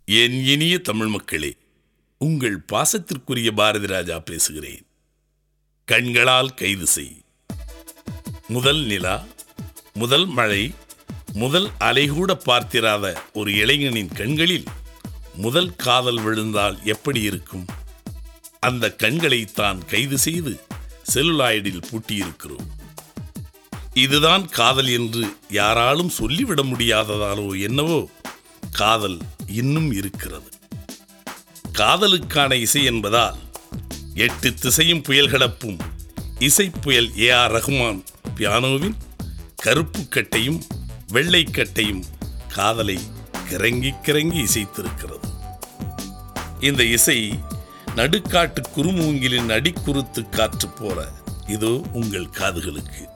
என் இனிய தமிழ் மக்களே உங்கள் பாசத்திற்குரிய பாரதி ராஜா பேசுகிறேன் கண்களால் கைது செய் முதல் நிலா முதல் மழை முதல் அலைகூட பார்த்திராத ஒரு இளைஞனின் கண்களில் முதல் காதல் விழுந்தால் எப்படி இருக்கும் அந்த கண்களை தான் கைது செய்து செல்லுலாய்டில் பூட்டியிருக்கிறோம் இதுதான் காதல் என்று யாராலும் சொல்லிவிட முடியாததாலோ என்னவோ காதல் இன்னும் இருக்கிறது காதலுக்கான இசை என்பதால் எட்டு திசையும் புயல் கிடப்பும் இசை புயல் ஏ ஆர் ரஹ்மான் பியானோவின் கருப்பு கட்டையும் வெள்ளை கட்டையும் காதலை கிறங்கி கிறங்கி இசைத்திருக்கிறது இந்த இசை நடுக்காட்டு குறுமூங்கிலின் அடிக்குறுத்து காற்று போல இதோ உங்கள் காதுகளுக்கு